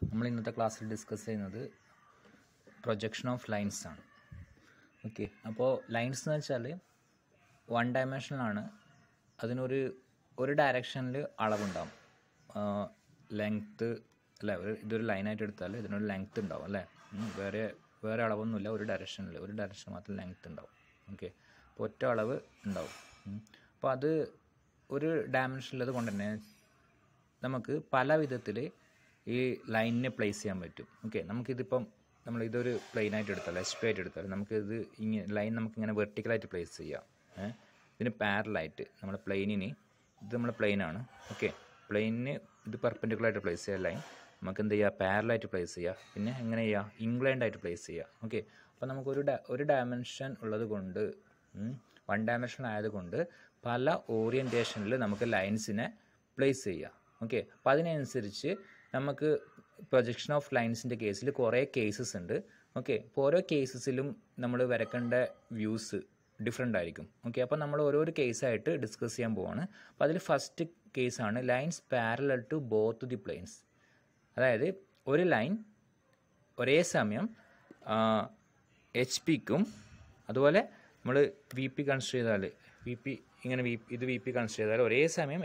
നമ്മൾ ഇന്നത്തെ ക്ലാസ്സിൽ ഡിസ്കസ് ചെയ്യുന്നത് പ്രൊജക്ഷൻ ഓഫ് ലൈൻസ് ആണ് ഓക്കെ അപ്പോൾ ലൈൻസ് എന്ന് വെച്ചാൽ വൺ ഡയമെൻഷനാണ് അതിനൊരു ഒരു ഡയറക്ഷനിൽ അളവുണ്ടാവും ലെങ്ത്ത് അല്ല ഒരു ഇതൊരു ലൈനായിട്ട് എടുത്താൽ ഇതിനൊരു ലെങ്ത്ത് ഉണ്ടാവും അല്ലേ ഉം, വേറെ വേറെ അളവൊന്നുമില്ല ഒരു ഡയറക്ഷനിൽ ഒരു ഡയറക്ഷൻ മാത്രം ലെങ്ത്ത് ഉണ്ടാവും ഓക്കെ അപ്പോൾ ഒറ്റ അളവ് ഉണ്ടാവും ഉം. അപ്പോൾ അത് ഒരു ഡയമെൻഷനിലത് കൊണ്ട് തന്നെ നമുക്ക് പല വിധത്തിൽ ഈ ലൈനിനെ പ്ലേസ് ചെയ്യാൻ പറ്റും ഓക്കെ നമുക്കിതിപ്പം നമ്മൾ ഇതൊരു പ്ലെയിൻ ആയിട്ട് എടുത്താൽ എച്ച് പി ആയിട്ട് എടുത്താൽ നമുക്കിത് ഇങ്ങനെ ലൈൻ നമുക്കിങ്ങനെ വെർട്ടിക്കലായിട്ട് പ്ലേസ് ചെയ്യാം ഏഹ് ഇതിന് പാരലായിട്ട് നമ്മുടെ പ്ലെയിനിന് ഇത് നമ്മുടെ പ്ലെയിനാണ് ഓക്കെ പ്ലെയിനിന് ഇത് പെർപെൻഡിക്കുലറായിട്ട് പ്ലേസ് ചെയ്യാൻ ലൈൻ നമുക്ക് എന്ത് ചെയ്യുക പാരലായിട്ട് പ്ലേസ് ചെയ്യുക പിന്നെ എങ്ങനെ ചെയ്യുക ഇംഗ്ലണ്ട് ആയിട്ട് പ്ലേസ് ചെയ്യുക ഓക്കെ അപ്പോൾ നമുക്കൊരു ഡ ഒരു ഡയമെൻഷൻ ഉള്ളത് കൊണ്ട് വൺ ഡയമെൻഷൻ ആയതുകൊണ്ട് പല ഓറിയൻറ്റേഷനിൽ നമുക്ക് ലൈൻസിനെ പ്ലേസ് ചെയ്യുക ഓക്കെ അപ്പോൾ അതിനനുസരിച്ച് നമുക്ക് പ്രൊജക്ഷൻ ഓഫ് ലൈൻസിൻ്റെ കേസിൽ കുറേ കേസസ് ഉണ്ട് ഓക്കെ അപ്പോൾ ഓരോ കേസസിലും നമ്മൾ വരക്കേണ്ട വ്യൂസ് ഡിഫറെൻ്റ് ആയിരിക്കും ഓക്കെ അപ്പോൾ നമ്മൾ ഓരോരോ കേസായിട്ട് ഡിസ്കസ് ചെയ്യാൻ പോവാണ് അപ്പോൾ അതിൽ ഫസ്റ്റ് കേസാണ് lines parallel to both the planes അതായത് ഒരു ലൈൻ ഒരേ സമയം എച്ച് പിക്കും അതുപോലെ നമ്മൾ വി പി കൺസിഡർ ചെയ്താൽ വി പി ഇങ്ങനെ വി ഇത് വി പി കൺസിഡർ ചെയ്താൽ ഒരേ സമയം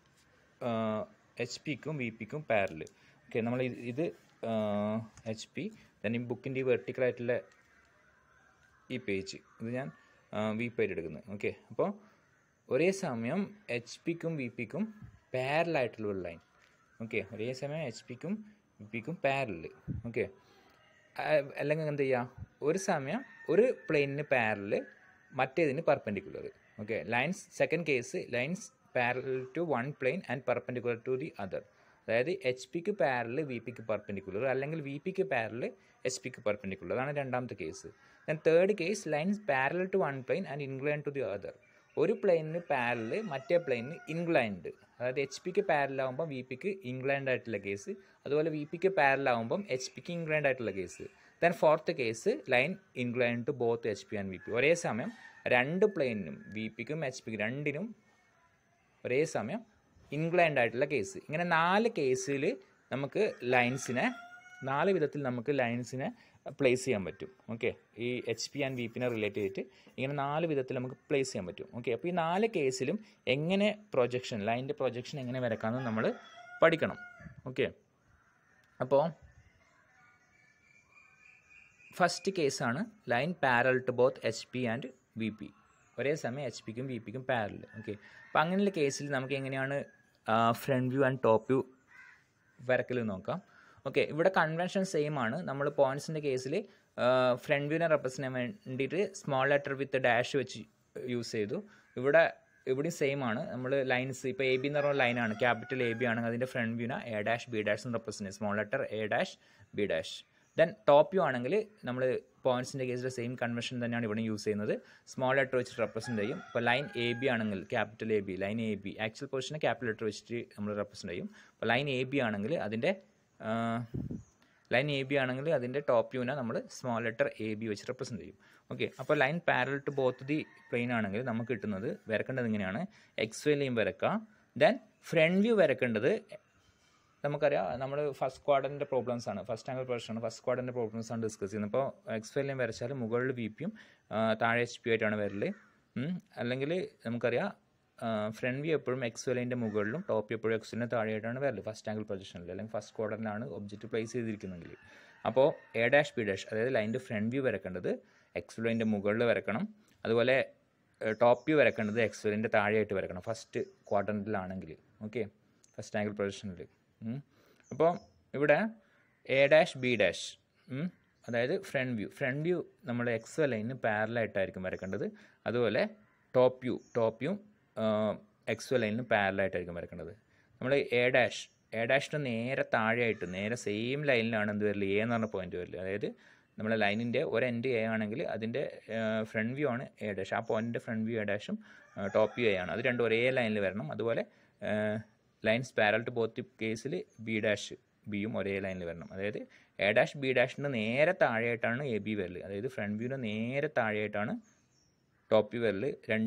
എച്ച് പിക്കും വി പിക്കും പാരൽ ഓക്കെ നമ്മൾ ഇത് ഇത് എച്ച് പി ദെൻ ഈ ബുക്കിൻ്റെ ഈ വെർട്ടിക്കലായിട്ടുള്ള ഈ പേജ് ഇത് ഞാൻ വി പി ആയിട്ട് എടുക്കുന്നത് ഓക്കെ അപ്പോൾ ഒരേ സമയം എച്ച് പിക്കും വി പിക്കും പാരലായിട്ടുള്ള ഒരു ലൈൻ ഓക്കെ ഒരേ സമയം എച്ച് പിക്കും വി പിക്കും പാരൽ ഓക്കെ അല്ലെങ്കിൽ എന്ത് ചെയ്യുക ഒരു സമയം ഒരു പ്ലെയിനിന് പാരൽ മറ്റേതിന് perpendicular okay lines second case lines parallel to one plane and perpendicular to the other അതായത് എച്ച് പിക്ക് പാരൽ വി പിക്ക് പെർപെൻഡിക്കുലർ അല്ലെങ്കിൽ വി പിക്ക് പാരൽ എച്ച് പിക്ക് പെർപെൻഡിക്കുലർ അതാണ് രണ്ടാമത്തെ case then third case lines parallel to one plane and incline to the other ഒരു പ്ലെയിനിന് പാരൽ മറ്റേ പ്ലെയിനിന് ഇൻക്ലൈൻഡ് അതായത് എച്ച് പിക്ക് പാരലാകുമ്പോൾ വി പിക്ക് ഇംഗ്ലൈൻഡ് ആയിട്ടുള്ള കേസ് അതുപോലെ വി പിക്ക് പാരലാകുമ്പം എച്ച് പിക്ക് ഇംഗ്ലൈൻഡ് ആയിട്ടുള്ള case then fourth case line inclined to both H P and V P ഒരേ സമയം രണ്ട് പ്ലെയിനിനും വി പിക്കും എച്ച് പിക്കും രണ്ടിനും ഒരേ സമയം ഇൻക്ലൈൻഡ് ആയിട്ടുള്ള കേസ് ഇങ്ങനെ നാല് കേസിൽ നമുക്ക് ലൈൻസിനെ നാല് വിധത്തിൽ നമുക്ക് ലൈൻസിനെ പ്ലേസ് ചെയ്യാൻ പറ്റും ഓക്കെ ഈ എച്ച് പി ആൻഡ് വി പിനെ റിലേറ്റ് ചെയ്തിട്ട് ഇങ്ങനെ നാല് വിധത്തിൽ നമുക്ക് പ്ലേസ് ചെയ്യാൻ പറ്റും ഓക്കെ അപ്പോൾ ഈ നാല് കേസിലും എങ്ങനെ പ്രൊജക്ഷൻ ലൈനിൻ്റെ പ്രൊജക്ഷൻ എങ്ങനെ വരക്കാമെന്ന് നമ്മൾ പഠിക്കണം ഓക്കെ അപ്പോൾ ഫസ്റ്റ് കേസാണ് line parallel to both H P and V P ഒരേ സമയം എച്ച് പിക്കും വി പിക്കും പാരൽ ഓക്കെ അപ്പോൾ അങ്ങനെയുള്ള കേസിൽ നമുക്ക് എങ്ങനെയാണ് front view and top view വരക്കൽ നോക്കാം ഓക്കെ ഇവിടെ കൺവെൻഷൻ സെയിം ആണ് നമ്മൾ പോയിന്റ്സിൻ്റെ കേസിൽ ഫ്രണ്ട് വ്യൂവിനെ റെപ്രസെൻ്റ് ചെയ്യാൻ വേണ്ടിയിട്ട് സ്മോൾ ലെറ്റർ വിത്ത് ഡാഷ് വെച്ച് യൂസ് ചെയ്തു ഇവിടെ ഇവിടെയും സെയിം ആണ് നമ്മൾ ലൈൻസ് ഇപ്പോൾ എ ബി എന്ന് പറഞ്ഞ ലൈനാണ് ക്യാപിറ്റൽ എ ബി ആണെങ്കിൽ അതിൻ്റെ ഫ്രണ്ട് വ്യൂവിനെ എ ഡാഷ് ബി ഡാഷ് എന്ന് റെപ്രസെൻ്റ് ചെയ്യും small letter A dash B dash then top view ആണെങ്കിൽ നമ്മൾ പോയിന്റ്സിൻ്റെ കേസിൽ സെയിം കൺവെൻഷൻ തന്നെയാണ് ഇവിടെ യൂസ് ചെയ്യുന്നത് സ്മോൾ ലെറ്റർ വെച്ചിട്ട് റെപ്രസെൻറ്റ് ചെയ്യും ഇപ്പോൾ ലൈൻ എ ബി ആണെങ്കിൽ capital A B line A B actual പൊസിഷനെ ക്യാപിറ്റൽ ലെറ്റർ വെച്ചിട്ട് നമ്മൾ റെപ്രസെൻറ്റ് ചെയ്യും അപ്പോൾ ലൈൻ എ ബി ആണെങ്കിൽ അതിൻ്റെ ലൈൻ എ ബി ആണെങ്കിൽ അതിൻ്റെ ടോപ്പ് വ്യൂവിനെ നമ്മൾ സ്മോൾ ലെറ്റർ എ ബി വെച്ച് റെപ്രസെൻറ്റ് ചെയ്യും ഓക്കെ അപ്പോൾ line parallel to both the plane ആണെങ്കിൽ നമുക്ക് കിട്ടുന്നത് വരക്കേണ്ടത് ഇങ്ങനെയാണ് എക്സ് വൈ ലൈൻ വരക്കുക ദെൻ ഫ്രണ്ട് വ്യൂ വരക്കേണ്ടത് നമുക്കറിയാം നമ്മൾ ഫസ്റ്റ് ക്വാർഡറിൻ്റെ പ്രോബ്ലംസ് ആണ് ഫസ്റ്റ് ആംഗിൾ പ്രൊജക്ഷൻ ഫസ്റ്റ് ക്വാർഡറിൻ്റെ പ്രോബ്ലംസ് ആണ് ഡിസ്കസ് ചെയ്യുന്നത് അപ്പോൾ എക്സ് വൈ ലൈൻ വരച്ചാൽ മുകളിൽ വി പിയും താഴെ എച്ച് പി ആയിട്ടാണ് വരൽ അല്ലെങ്കിൽ നമുക്കറിയാം ഫ്രണ്ട് വ്യൂ എപ്പോഴും എക്സ് വൈലിൻ്റെ മുകളിലും ടോപ്പ് എപ്പോഴും എക്സ് വൈലിൻ്റെ താഴെയായിട്ടാണ് വരല് ഫസ്റ്റ് ആംഗിൾ പൊസിഷനിൽ അല്ലെങ്കിൽ ഫസ്റ്റ് ക്വാർട്ടറിലാണ് ഒബ്ജക്റ്റ് പ്ലേസ് ചെയ്തിരിക്കുന്നെങ്കിൽ അപ്പോൾ എ ഡാഷ് ബി ഡാഷ് അതായത് ലൈൻ്റെ ഫ്രണ്ട് വ്യൂ വരക്കേണ്ടത് എക്സ് വൈലിൻ്റെ മുകളിൽ വരക്കണം അതുപോലെ ടോപ്പ് വ്യൂ വരക്കേണ്ടത് എക്സ് വൈലിൻ്റെ താഴെയായിട്ട് വരക്കണം ഫസ്റ്റ് ക്വാർട്ടറിലാണെങ്കിൽ ഓക്കെ ഫസ്റ്റ് ആംഗിൾ പൊസിഷനിൽ അപ്പോൾ ഇവിടെ എ ഡാഷ് ബി ഡാഷ് അതായത് ഫ്രണ്ട് വ്യൂ ഫ്രണ്ട് വ്യൂ നമ്മൾ എക്സ് ലൈനിന് പാരലായിട്ടായിരിക്കും വരക്കേണ്ടത് അതുപോലെ top view top view X ലൈനിന് പാരലായിട്ടായിരിക്കും വരക്കേണ്ടത് നമ്മൾ എ ഡാഷ് എ ഡാഷിന് നേരെ താഴെയായിട്ട് നേരെ സെയിം ലൈനിലാണ് എന്ത് വരില്ല എ എന്ന് പറഞ്ഞ പോയിന്റ് വരില്ല അതായത് നമ്മളെ ലൈനിൻ്റെ ഒരു എൻഡ് എ ആണെങ്കിൽ അതിൻ്റെ ഫ്രണ്ട് വ്യൂ ആണ് എ ഡാഷ് ആ പോയിന്റിൻ്റെ ഫ്രണ്ട് വ്യൂ എ ഡാഷും ടോപ്പ് വ്യൂ എ ആണ് അത് രണ്ടും ഒരേ ലൈനിൽ വരണം അതുപോലെ ലൈൻസ് പാരൽ ടു ബോത്ത് കേസിൽ ബി ഡാഷ് ബിയും ഒരേ ലൈനിൽ വരണം അതായത് എ ഡാഷ് ബി ഡാഷിന് നേരെ താഴെയായിട്ടാണ് എ ബി വരൽ അതായത് ഫ്രണ്ട് വ്യൂവിന് നേരെ താഴെയായിട്ടാണ് ടോപ്പ് വ്യൂ വരൽ രണ്ടും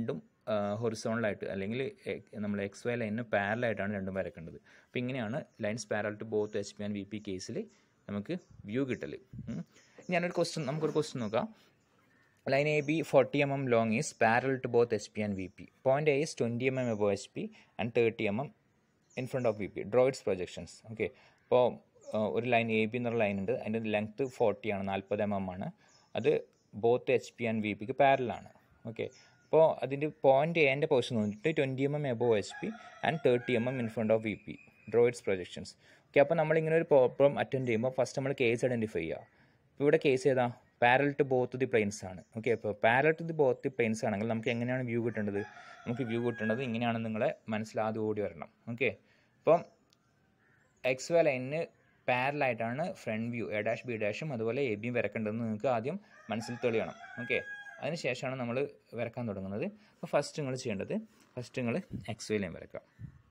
ഹൊറിസോണലായിട്ട് അല്ലെങ്കിൽ നമ്മൾ എക്സ് വൈ ലൈനിന് പാരലായിട്ടാണ് രണ്ടും വരക്കേണ്ടത് അപ്പോൾ ഇങ്ങനെയാണ് lines parallel to both H P and V P കേസിൽ നമുക്ക് വ്യൂ കിട്ടൽ ഞാനൊരു ക്വസ്റ്റ്യൻ നമുക്കൊരു ക്വസ്റ്റ്യൻ നോക്കാം line A B forty M M long is parallel to both H P and V P point A is twenty M M above H P and thirty M M in front of V P draw its projections okay അപ്പോൾ ഒരു line A B എന്നുള്ള line ഉണ്ട് അതിൻ്റെ length forty ആണ് നാൽപ്പത് M M ആണ് അത് both H P and V പിക്ക് പാരലാണ് ഓക്കെ അപ്പോൾ അതിൻ്റെ പോയിന്റ് എൻ്റെ പൊസിഷൻ വന്നിട്ട് twenty M M above H P and thirty M M in front of V P draw its projections okay അപ്പോൾ നമ്മളിങ്ങനെ ഒരു പ്രോബ്ലം അറ്റൻഡ് ചെയ്യുമ്പോൾ ഫസ്റ്റ് നമ്മൾ കേസ് ഐഡൻറ്റിഫൈ ചെയ്യുക ഇപ്പോൾ ഇവിടെ കേസ് ഏതാ parallel to both the planes ആണ് ഓക്കെ അപ്പോൾ parallel to the both the planes ആണെങ്കിൽ നമുക്ക് എങ്ങനെയാണ് വ്യൂ കിട്ടേണ്ടത് നമുക്ക് വ്യൂ കിട്ടേണ്ടത് ഇങ്ങനെയാണ് നിങ്ങളെ മനസ്സിലാദ്യം ഓടി വരണം ഓക്കെ അപ്പം എക്സ് വൈ ലൈനിന് പാരലായിട്ടാണ് front view A dash B ഡാഷും അതുപോലെ എ ബിയും വരക്കേണ്ടതെന്ന് നിങ്ങൾക്ക് ആദ്യം മനസ്സിൽ തെളിയണം ഓക്കെ അതിന് ശേഷമാണ് നമ്മൾ വരക്കാൻ തുടങ്ങുന്നത് അപ്പോൾ ഫസ്റ്റ് നിങ്ങൾ ചെയ്യേണ്ടത് ഫസ്റ്റ് നിങ്ങൾ എക്സ് വൈ ലൈൻ വരക്കാം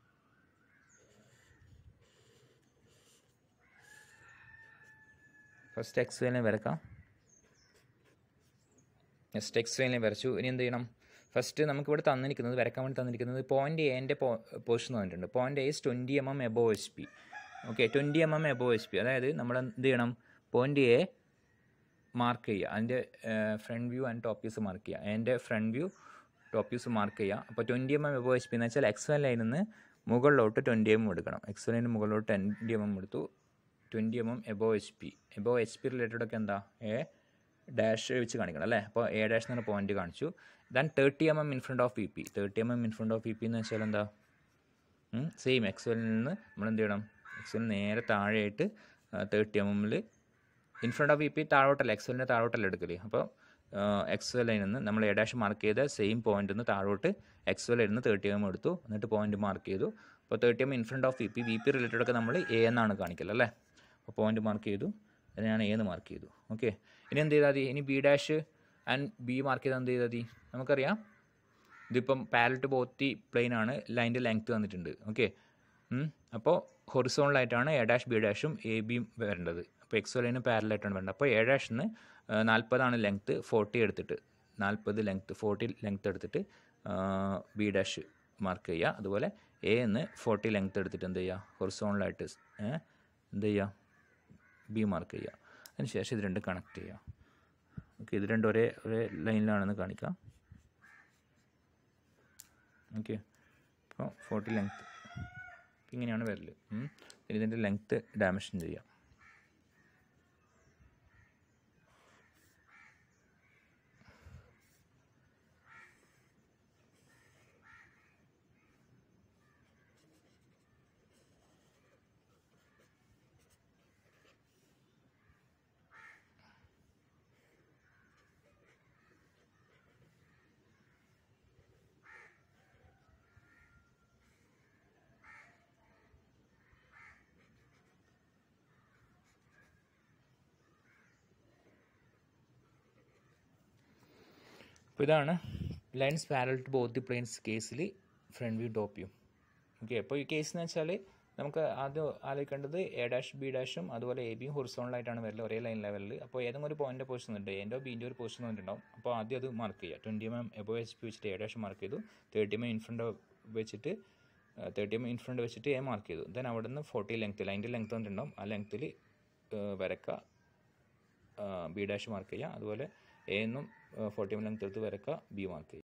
ഫസ്റ്റ് എക്സ് വൈ ലൈൻ വരക്കാം നെക്സ്റ്റ് എക്സ് വൈ ലൈൻ വരച്ചു ഇനി എന്ത് ചെയ്യണം ഫസ്റ്റ് നമുക്കിവിടെ തന്നിരിക്കുന്നത് വരക്കാൻ വേണ്ടി തന്നിരിക്കുന്നത് പോയിന്റ് എൻ്റെ പൊസിഷൻ തന്നിട്ടുണ്ട് point A is twenty M M above H P okay twenty M M above H P അതായത് നമ്മൾ എന്ത് ചെയ്യണം പോയിന്റ് എ മാർക്ക് ചെയ്യുക അതിൻ്റെ front view and top views mark ചെയ്യുക അതിൻ്റെ front view top views mark ചെയ്യുക അപ്പോൾ twenty M M above H P എന്ന് വെച്ചാൽ എക്സ് വൺ ലൈനിൽ നിന്ന് മുകളിലോട്ട് ട്വൻറ്റി എം എടുക്കണം എക്സ് വൺ ലൈനിന് മുകളിലോട്ട് ട്വൻറ്റി എം എം എടുത്തു twenty M M above H P above H P related ഒക്കെ എന്താ എ ഡാഷ് വെച്ച് കാണിക്കണം അല്ലേ അപ്പോൾ എ ഡാഷ് എന്ന് പറഞ്ഞ പോയിന്റ് കാണിച്ചു than thirty M M in front of V P thirty M M in front of V P എന്ന് വെച്ചാൽ എന്താ സെയിം എക്സ് വണ്ണിൽ നിന്ന് നമ്മൾ എന്ത് ചെയ്യണം എക്സ് വൺ നേരെ താഴെയായിട്ട് തേർട്ടി എം എമ്മിൽ in front of V P താഴോട്ടല്ല എക്സ് വല്ലിൻ്റെ താഴോട്ടല്ല എടുക്കല് അപ്പോൾ എക്സ് വൽ ലൈനിൽ നിന്ന് നമ്മൾ എ ഡാഷ് മാർക്ക് ചെയ്ത സെയിം പോയിന്റിൽ നിന്ന് താഴോട്ട് എക്സ് വൽ ഇരുന്ന് തേർട്ടി എം എടുത്തു എന്നിട്ട് പോയിന്റ് മാർക്ക് ചെയ്തു അപ്പോൾ thirty M in front of V P V P related ഒക്കെ നമ്മൾ എ എന്നാണ് കാണിക്കല് അല്ലേ അപ്പോൾ പോയിന്റ് മാർക്ക് ചെയ്തു അത് ഞാൻ എ എന്ന് മാർക്ക് ചെയ്തു ഓക്കെ ഇനി എന്ത് ചെയ്താൽ മതി ഇനി B dash and B mark ചെയ്താൽ എന്ത് ചെയ്താൽ മതി നമുക്കറിയാം ഇതിപ്പം പാരൽ ടു ബോത്തി പ്ലെയിൻ ആണ് ലൈൻ്റെ ലെങ്ത്ത് വന്നിട്ടുണ്ട് ഓക്കെ അപ്പോൾ ഹൊറിസോണലായിട്ടാണ് എ ഡാഷ് ബി ഡാഷും എ ബിയും വരേണ്ടത് അപ്പോൾ എക്സ് ലൈന് പാരലായിട്ടാണ് വരേണ്ടത് അപ്പോൾ എ ഡാഷിന്ന് നാൽപ്പതാണ് ലെങ്ത്ത് ഫോർട്ടി എടുത്തിട്ട് നാൽപ്പത് ലെങ്ത്ത് ഫോർട്ടി ലെങ്ത്ത് എടുത്തിട്ട് ബി ഡാഷ് മാർക്ക് ചെയ്യുക അതുപോലെ എ എന്ന് ഫോർട്ടി ലെങ്ത്ത് എടുത്തിട്ട് എന്ത് ചെയ്യുക ഹൊറിസോണലായിട്ട് എന്ത് ചെയ്യുക ബി മാർക്ക് ചെയ്യുക അതിന് ശേഷം ഇത് രണ്ട് കണക്ട് ചെയ്യുക ഓക്കെ ഇത് രണ്ടും ഒരേ ഒരേ ലൈനിലാണെന്ന് കാണിക്കാം ഓക്കെ അപ്പോൾ ഫോർട്ടി ലെങ്ത്ത് ഇങ്ങനെയാണ് വരല് ഇതിൻ്റെ ലെങ്ത്ത് ഡാമേഷൻ ചെയ്യാം അപ്പോൾ ഇതാണ് lines parallel to both the planes കേസിൽ front view top view okay അപ്പോൾ ഈ കേസ് എന്ന് വെച്ചാൽ നമുക്ക് ആദ്യം ആലോചിക്കേണ്ടത് എ ഡാഷ് ബി ഡാഷും അതുപോലെ എ ബിയും ഹൊറിസോണലായിട്ടാണ് വരല് ഒരേ ലൈൻ ലെവലിൽ അപ്പോൾ ഏതെങ്കിലും ഒരു പോയിന്റ് പൊസിഷൻ ഉണ്ട് എൻ്റെ ബിൻ്റെ ഒരു പൊസിഷൻ വന്നിട്ടുണ്ടാവും അപ്പോൾ ആദ്യം അത് മാർക്ക് ചെയ്യുക twenty M M above H P വെച്ചിട്ട് എ ഡാഷ് മാർക്ക് ചെയ്തു തേർട്ടി എം എം ഇൻഫ്രണ്ട് വെച്ചിട്ട് തേർട്ടി എം ഇൻഫ്രണ്ട് വെച്ചിട്ട് എ മാർക്ക് ചെയ്തു ദെൻ അവിടെ നിന്ന് ഫോർട്ടി ലെങ്ത്ത് ലൈൻ്റെ ലെങ്ത്ത് വന്നിട്ടുണ്ടാവും ആ ലെങ്ത്തിൽ വരക്കുക ബി ഡാഷ് മാർക്ക് ചെയ്യുക അതുപോലെ എ എന്നും ഫോർട്ടി എം ലെങ്ത്ത് എടുത്ത് വരക്കുക ബി മാർക്ക് ചെയ്യുക